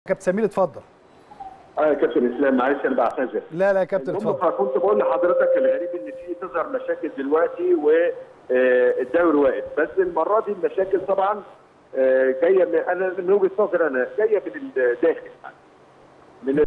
كابتن سمير اتفضل اه يا كابتن اسلام معلش انا بعتذر لا لا يا كابتن المهم اتفضل فكنت بقول لحضرتك الغريب ان في تظهر مشاكل دلوقتي والدوري واقف بس المره دي المشاكل طبعا آه، جايه من انا من وجهه نظري انا جايه من الداخل من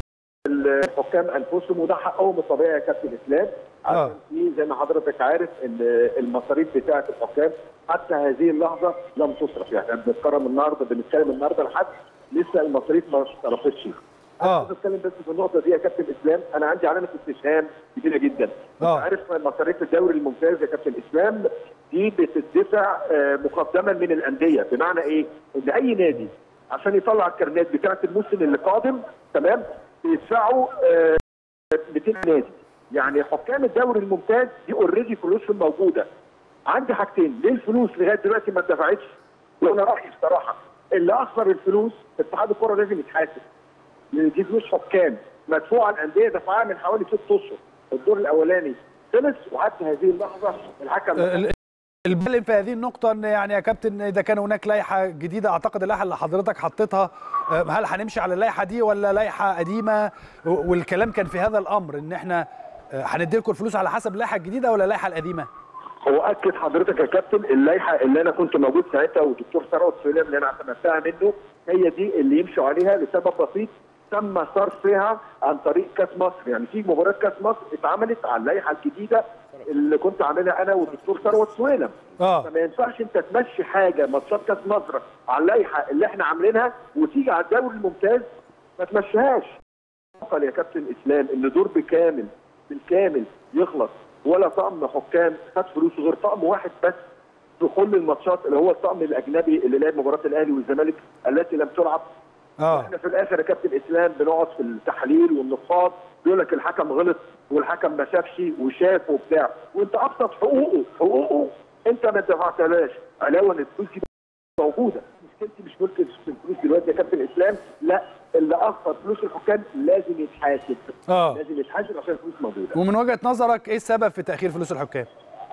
الحكام انفسهم وده حقهم الطبيعي يا كابتن اسلام آه. عشان في زي ما حضرتك عارف ان المصاريف بتاعه الحكام حتى هذه اللحظه لم تصرف يعني احنا بنتكلم النهارده بنتكلم النهارده لحد لسه المصاريف ما صرفتش آه. عايز اتكلم بس في النقطه دي يا كابتن اسلام انا عندي علامه استفهام كبيره جدا آه. انت عارف مصاريف الدوري الممتاز يا كابتن اسلام دي بتدفع آه، مقدما من الانديه بمعنى ايه؟ ان اي نادي عشان يطلع الكارنات بتاعه الموسم اللي قادم تمام بيدفعوا آه، 200 نادي يعني حكام الدوري الممتاز دي اوريدي فلوسهم موجوده عندي حاجتين ليه الفلوس لغايه دلوقتي ما اتدفعتش وانا رايي بصراحه اللي اخسر الفلوس اتحاد الكره لازم يتحاسب لان دي فلوس حكام مدفوعه الانديه دفعها من حوالي ست اشهر الدور الاولاني خلص وحتى هذه اللحظه الحكم ال- البالغ في هذه النقطة ان يعني يا كابتن اذا كان هناك لائحة جديدة اعتقد اللائحة اللي حضرتك حطيتها آه، هل هنمشي على اللائحة دي ولا لائحة قديمة و- والكلام كان في هذا الامر ان احنا آه، هندي لكم الفلوس على حسب اللائحة الجديدة ولا اللائحة القديمة؟ هو اكد حضرتك يا كابتن اللائحه اللي انا كنت موجود ساعتها والدكتور ثروت سليم اللي انا اعتمدتها منه هي دي اللي يمشوا عليها لسبب بسيط تم صرفها عن طريق كاس مصر يعني في مباراه كاس مصر اتعملت على اللائحه الجديده اللي كنت عاملها انا والدكتور ثروت سويلم اه فما ينفعش انت تمشي حاجه ماتشات كاس مصر على اللائحه اللي احنا عاملينها وتيجي على الدوري الممتاز ما تمشيهاش قال يا كابتن اسلام ان دور بكامل بالكامل يخلص ولا طقم حكام خد فلوسه غير طقم واحد بس في كل الماتشات اللي هو الطقم الاجنبي اللي لعب مباراه الاهلي والزمالك التي لم تلعب اه احنا في الاخر يا كابتن اسلام بنقعد في التحليل والنقاط بيقول لك الحكم غلط والحكم ما شافش وشاف وبتاع وانت ابسط حقوقه حقوقه انت ما دفعتهاش علاوه ان الفلوس دي موجوده مشكلتي مش مشكله الفلوس دلوقتي يا كابتن اسلام لا اللي اخر فلوس الحكام لازم يتحاسب اه لازم يتحاسب عشان الفلوس موجوده ومن وجهة نظرك ايه السبب في تأخير فلوس الحكام؟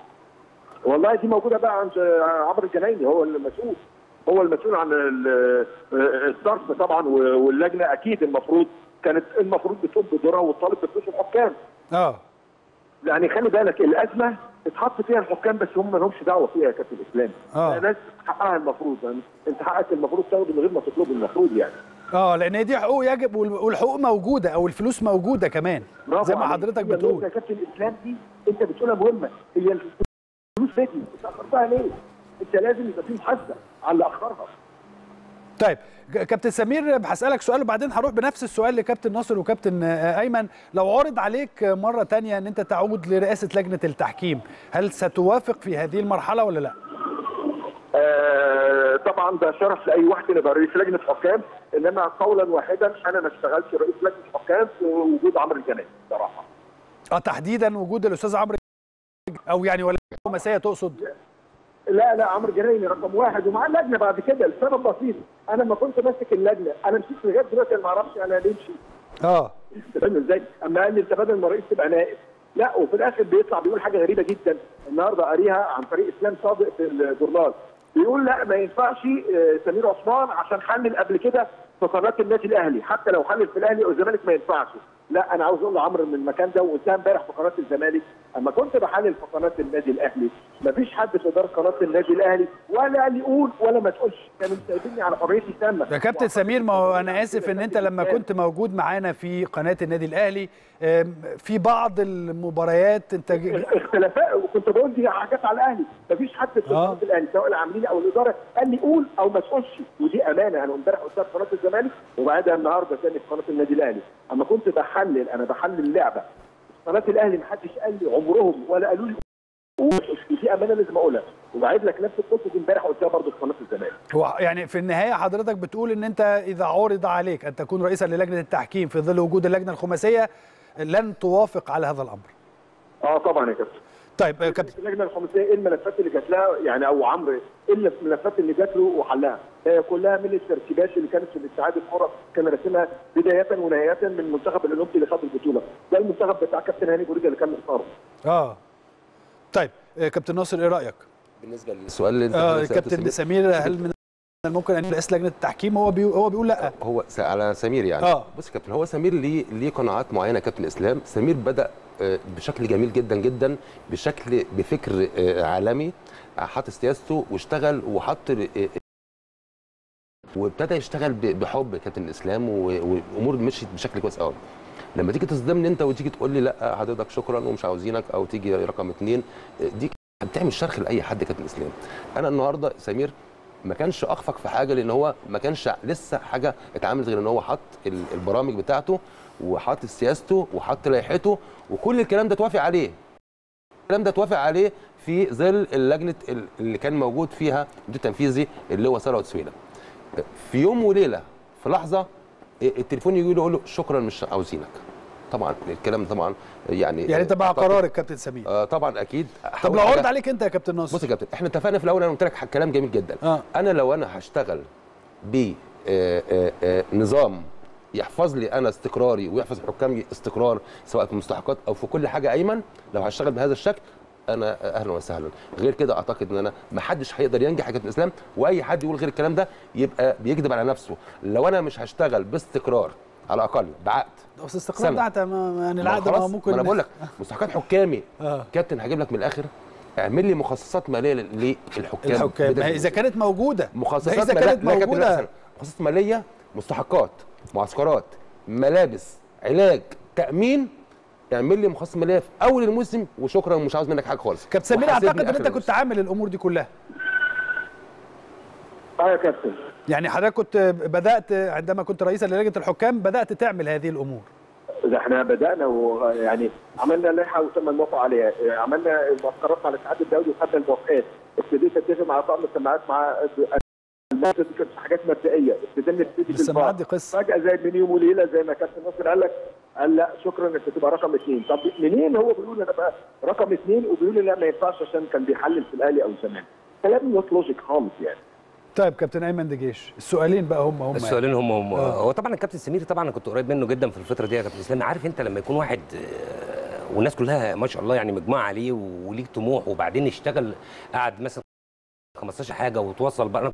والله دي موجوده بقى عند عمرو الجنايني هو المسؤول هو المسؤول عن ال- الصرف طبعا واللجنه اكيد المفروض كانت المفروض بتقوم بدورها وتطالب بفلوس الحكام اه يعني خلي بالك الازمه اتحط فيها الحكام بس هم ما لهمش دعوه فيها يا كابتن اسلام آه. ناس حقها المفروض يعني انت حقك المفروض تاخده من غير ما تطلبه المفروض يعني اه لان دي حقوق يجب وال- والحقوق موجودة او الفلوس موجودة كمان برافو زي ما عليك. حضرتك هي النقطة بتقول يا كابتن الاسلام دي انت بتقولها مهمه هي الفلوس دي انت اخرتها ليه؟ انت لازم يبقى في محاسبه على اللي اخرها طيب ك- كابتن سمير هسألك سؤال وبعدين هروح بنفس السؤال لكابتن ناصر وكابتن آه، أيمن لو عرض عليك مرة تانية أن أنت تعود لرئاسة لجنة التحكيم هل ستوافق في هذه المرحلة ولا لا؟ آه طبعا ده شرف لاي واحد ان يبقى رئيس لجنه حكام انما قولا واحدا انا ما اشتغلتش رئيس لجنه حكام في وجود عمرو الجنايني بصراحه اه تحديدا وجود الأستاذ عمرو أو يعني ولا مسايا تقصد؟ لا لا عمرو جنايني رقم واحد ومعاه اللجنه بعد كده لسبب بسيط انا لما كنت ماسك اللجنه انا مشيت لغايه دلوقتي أنا ما اعرفش انا ليه مشيت اه انت فاهم ازاي؟ اما قال لي انت بدل ما رئيس تبقى نائب لا وفي الاخر بيطلع بيقول حاجه غريبه جدا النهارده قاريها عن طريق اسلام صادق في الجورنال بيقول لا ما ينفعش آه، سمير عثمان عشان حلل قبل كده في قناه النادي الاهلي حتى لو حلل في الاهلي او الزمالك ما ينفعش لا انا عاوز اقول لعمرو من المكان ده وقلتها امبارح في قناه الزمالك اما كنت بحلل في قناه النادي الاهلي ما فيش حد في اداره قناه النادي الاهلي ولا اللي يقول ولا ما تقولش كانوا سايبيني على حريتي تامه يا كابتن سمير ما هو أنا آسف إن أنت لما كنت موجود معانا في قناة النادي الأهلي آم، في بعض المباريات أنت ج- اختلافات وكنت بقول دي حاجات على الاهلي مفيش حد في آه. قناه الاهلي سواء العاملين او الاداره قال لي قول او ما تقولش ودي امانه انا امبارح قلتها في قناه الزمالك وبعدها النهارده تاني في قناه النادي الاهلي اما كنت بحلل انا بحلل لعبه في قناه الاهلي ما حدش قال لي عمرهم ولا قالوا لي قول دي امانه لازم اقولها وبعيد لك نفس القصه دي امبارح قلتها برضه في قناه الزمالك هو يعني في النهاية حضرتك بتقول ان انت اذا عرض عليك ان تكون رئيسا للجنة التحكيم في ظل وجود اللجنة الخماسية لن توافق على هذا الامر اه طبعا يا كابتن طيب آه، كابتن اللجنه الخماسيه ايه الملفات اللي جات لها يعني او عمرو ايه الملفات اللي جات له وحلها؟ هي كلها من الترتيبات اللي كانت في الاتحاد الكره كان راسمها بدايه ونهايه من المنتخب الاولمبي اللي خد البطوله، ده المنتخب بتاع كابتن هاني جوريجا اللي كان مختاره. اه طيب آه، كابتن ناصر ايه رايك بالنسبه للسؤال اللي انت آه حضرتك سألته كابتن سمير، سمير هل من ممكن ان رئيس لجنه التحكيم هو بي هو بيقول لا هو س- على سمير يعني آه. بص يا كابتن هو سمير ليه ليه قناعات معينه يا كابتن اسلام سمير بدا آه، بشكل جميل جدا جدا بشكل بفكر آه، عالمي آه، حط سياسته واشتغل وحط آه، وابتدى يشتغل ب- بحب كابتن الاسلام و- والامور مشيت بشكل كويس قوي لما تيجي تصدمني انت وتيجي تقول لي لا حضرتك شكرا ومش عاوزينك او تيجي رقم اثنين دي بتعمل شرخ لاي حد كابتن اسلام انا النهارده سمير ما كانش اخفق في حاجه لان هو ما كانش لسه حاجه اتعملت غير ان هو حط ال- البرامج بتاعته وحط سياسته وحط لائحته وكل الكلام ده توافق عليه الكلام ده توافق عليه في ظل اللجنه ال- اللي كان موجود فيها المدير التنفيذي اللي هو ثروت سويلة في يوم وليله في لحظه التليفون يجي له يقول له شكرا مش عاوزينك طبعا الكلام طبعا يعني يعني انت مع أعتقد- قرارك كابتن سمير آه طبعا اكيد طب لو حاجة- عرض عليك انت يا كابتن ناصر بص يا كابتن احنا اتفقنا في الاول انا قلت لك ح- كلام جميل جدا آه. انا لو انا هشتغل ب آه، آه، آه، نظام يحفظ لي انا استقراري ويحفظ حكامي استقرار سواء في المستحقات او في كل حاجه ايمن لو هشتغل بهذا الشكل انا اهلا وسهلا غير كده اعتقد ان انا ما حدش هيقدر ينجح يا كابتن اسلام واي حد يقول غير الكلام ده يبقى بيكذب على نفسه لو انا مش هشتغل باستقرار على الاقل بعقد بس الاستقرار سنة. ده ما- يعني ما العقد ما خلاص، هو ما ممكن انا بقول لك مستحقات حكامي آه. كابتن هجيب لك من الاخر اعمل لي مخصصات ماليه للحكام الحكام بدل ما هي اذا كانت موجوده ما هي مخصصات اذا مالية- كانت لا يا كابتن، لا، موجوده استنى. مخصصات ماليه مستحقات معسكرات ملابس علاج تامين اعمل لي مخصص ماليه في اول الموسم وشكرا مش عاوز منك حاجه خالص كابتن سمير وحاسبني اعتقد ان آخر انت كنت الموسم. عامل الامور دي كلها اه يا كابتن يعني حضرتك كنت بدات عندما كنت رئيسا للجنه الحكام بدات تعمل هذه الامور ده احنا بدانا ويعني عملنا لائحه وتم الموافقه عليها عملنا معسكرات مع الاتحاد الدولي وخدنا الموافقات ابتديت اتفق مع طاقم السماعات مع الناس دي كانت حاجات مبدئيه ابتدينا نبتدي السماعات بالبعض. دي قصه فجاه زي من يوم وليله زي ما كابتن ناصر قال لك قال لا شكرا انك تبقى رقم اثنين طب منين هو بيقول انا بقى رقم اثنين وبيقول لي لا ما ينفعش عشان كان بيحلل في الاهلي او زمان كلام نوت لوجيك خالص يعني طيب كابتن ايمن دجيش السؤالين بقى هم هم السؤالين هم هم آه. هو طبعا الكابتن سمير طبعا انا كنت قريب منه جدا في الفتره دي يا كابتن اسلام عارف انت لما يكون واحد آه، والناس كلها ما شاء الله يعني مجموعه عليه وليك طموح وبعدين اشتغل قعد مثلا 15 حاجه وتوصل بره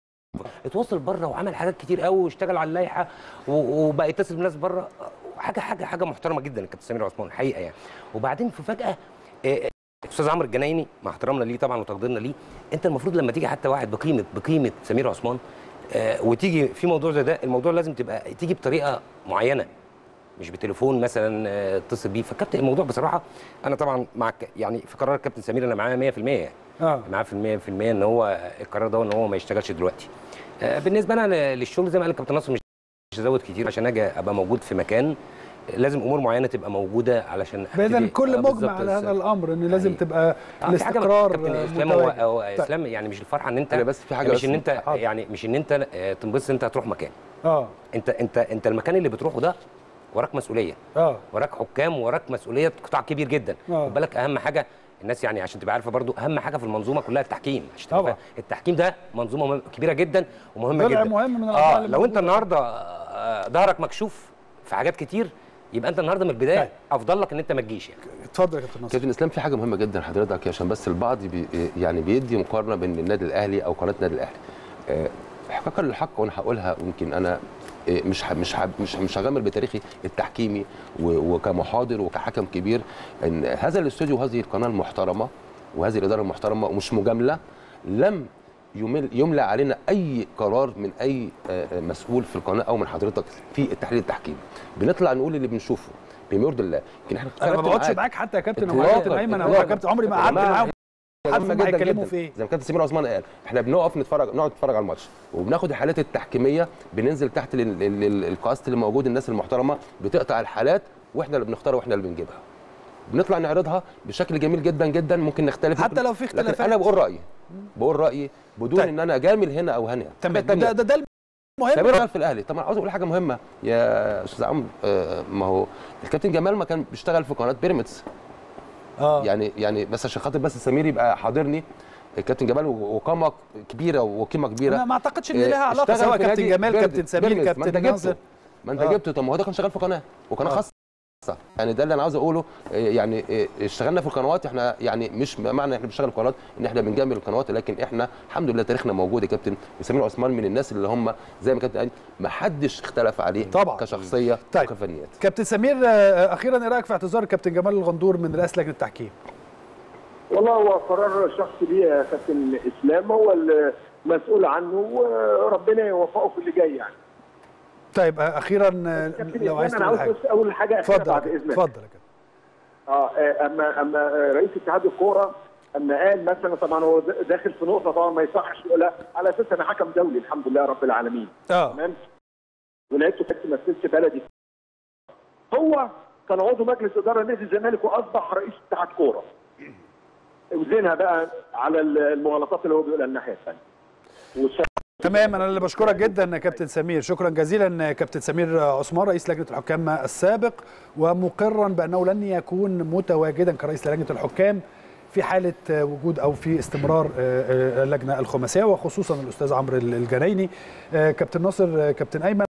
اتوصل بره وعمل حاجات كتير قوي واشتغل على اللائحه و- وبقى يتصل بالناس بره حاجه حاجه حاجه محترمه جدا الكابتن سمير عثمان الحقيقه يعني وبعدين في فجاه آه، استاذ عمرو الجنايني مع احترامنا ليه طبعا وتقديرنا ليه انت المفروض لما تيجي حتى واحد بقيمه بقيمه سمير عثمان آه، وتيجي في موضوع زي ده الموضوع لازم تبقى تيجي بطريقه معينه مش بتليفون مثلا آه، اتصل بيه فالكابتن الموضوع بصراحه انا طبعا مع يعني في قرار الكابتن سمير انا معاه 100% يعني اه معاه في المية في المية ان هو القرار ده ان هو ما يشتغلش دلوقتي آه، بالنسبه انا ل- للشغل زي ما قال الكابتن ناصر مش مش هزود كتير عشان اجي ابقى موجود في مكان لازم امور معينه تبقى موجوده علشان اذا أبتدي- كل آه، مجمع بالظبط على هذا الس- الامر ان لازم حقيقي. تبقى آه، في حاجه الاستقرار كابتن آه، اسلام هو متواجد. هو طيب. اسلام يعني مش الفرحه ان انت أنا بس في حاجة مش بس ان انت حاضر. يعني مش ان انت آه، تنبسط انت هتروح مكان اه انت انت انت المكان اللي بتروحه ده وراك مسؤوليه اه وراك حكام وراك مسؤوليه قطاع كبير جدا آه. خد بالك اهم حاجه الناس يعني عشان تبقى عارفه برضو اهم حاجه في المنظومه كلها التحكيم عشان تبقى طبعا. فاهم. التحكيم ده منظومه مهم- كبيره جدا ومهمه ضلع جدا مهم من الأضلاع اه اللي لو انت موجودة. النهارده آه، ظهرك مكشوف في حاجات كتير يبقى انت النهارده من البدايه طيب. افضل لك ان انت ما تجيش يعني اتفضل يا كابتن ناصر كابتن اسلام في حاجه مهمه جدا حضرتك عشان بس البعض بي يعني بيدي مقارنه بين النادي الاهلي او قناه النادي الاهلي آه، احقاقا للحق وانا هقولها يمكن انا آه، مش ه- مش ه- مش مش هغامر بتاريخي التحكيمي و- وكمحاضر وكحكم كبير ان هذا الاستوديو وهذه القناه المحترمه وهذه الاداره المحترمه ومش مجامله لم يمل يملى علينا اي قرار من اي آه، آه، مسؤول في القناه او من حضرتك في التحليل التحكيمي بنطلع نقول اللي بنشوفه بما يرضي الله يمكن احنا انا ما اتفرجت بقعدش معاك. معاك حتى يا كابتن او إطلاقاً، كابتن ايمن او إطلاقاً. كابتن عمري ما قعدت جماعة، معاهم عارف مهمة هم جدا هيتكلموا جدا. في ايه زي ما كابتن سمير عثمان قال احنا بنقف نتفرج نقعد نتفرج على الماتش وبناخد الحالات التحكيميه بننزل تحت ال- ال- ال- الكاست اللي موجود الناس المحترمه بتقطع الحالات واحنا اللي بنختارها واحنا اللي بنجيبها بنطلع نعرضها بشكل جميل جدا جدا ممكن نختلف حتى لو في لكن اختلافات. انا بقول رايي بقول رايي بدون طيب. ان انا اجامل هنا او هنا تمام حاجة تانية. ده ده, ده المهم سمير قال في الاهلي طبعا عاوز اقول حاجه مهمه يا استاذ عمرو آه، ما هو الكابتن جمال ما كان بيشتغل في قناه بيراميدز اه يعني يعني بس عشان خاطر بس سمير يبقى حاضرني الكابتن جمال وقامه كبيره وقيمه كبيره انا ما اعتقدش ان آه، لها علاقه اشتغل سواء في كابتن نادي جمال بيراميدز- كابتن سمير بيراميدز. ما انت كابتن جبته ناصر ما انت آه. جبته طب ما هو ده كان شغال في قناه وقناه آه. خاصه صح يعني ده اللي انا عاوز اقوله إيه يعني إيه اشتغلنا في القنوات احنا يعني مش معنى احنا بنشتغل في القنوات ان احنا بنجمل القنوات لكن احنا الحمد لله تاريخنا موجود يا كابتن وسمير عثمان من الناس اللي هم زي ما كابتن قال ما حدش اختلف عليه طبعاً. كشخصيه طيب. وكفنيات كابتن سمير آه، اخيرا ايه رايك في اعتذار الكابتن جمال الغندور من رئاسه لجنه التحكيم والله هو قرار شخصي ليه يا كابتن اسلام هو المسؤول عنه وربنا يوفقه في اللي جاي يعني طيب آه، اخيرا آه، كابتن لو عايز اسلام انا تقول عاوز حاجه بس اول حاجه أخيرة اتفضل بعد يا اذنك كابتن. اتفضل يا كابتن اه آه، اما اما رئيس اتحاد الكوره اما قال مثلا طبعا هو داخل في نقطه طبعا ما يصحش لا على اساس انا حكم دولي الحمد لله رب العالمين اه تمام ولعبته كنت مثلت بلدي هو كان عضو مجلس اداره نادي الزمالك واصبح رئيس اتحاد كوره وزينها بقى على المغالطات اللي هو بيقولها الناحيه الثانيه والس- تمام انا اللي بشكرك جدا يا كابتن سمير شكرا جزيلا كابتن سمير عثمان رئيس لجنه الحكام السابق ومقرا بانه لن يكون متواجدا كرئيس لجنه الحكام في حاله وجود او في استمرار اللجنه الخماسيه وخصوصا الاستاذ عمرو الجنايني كابتن ناصر كابتن ايمن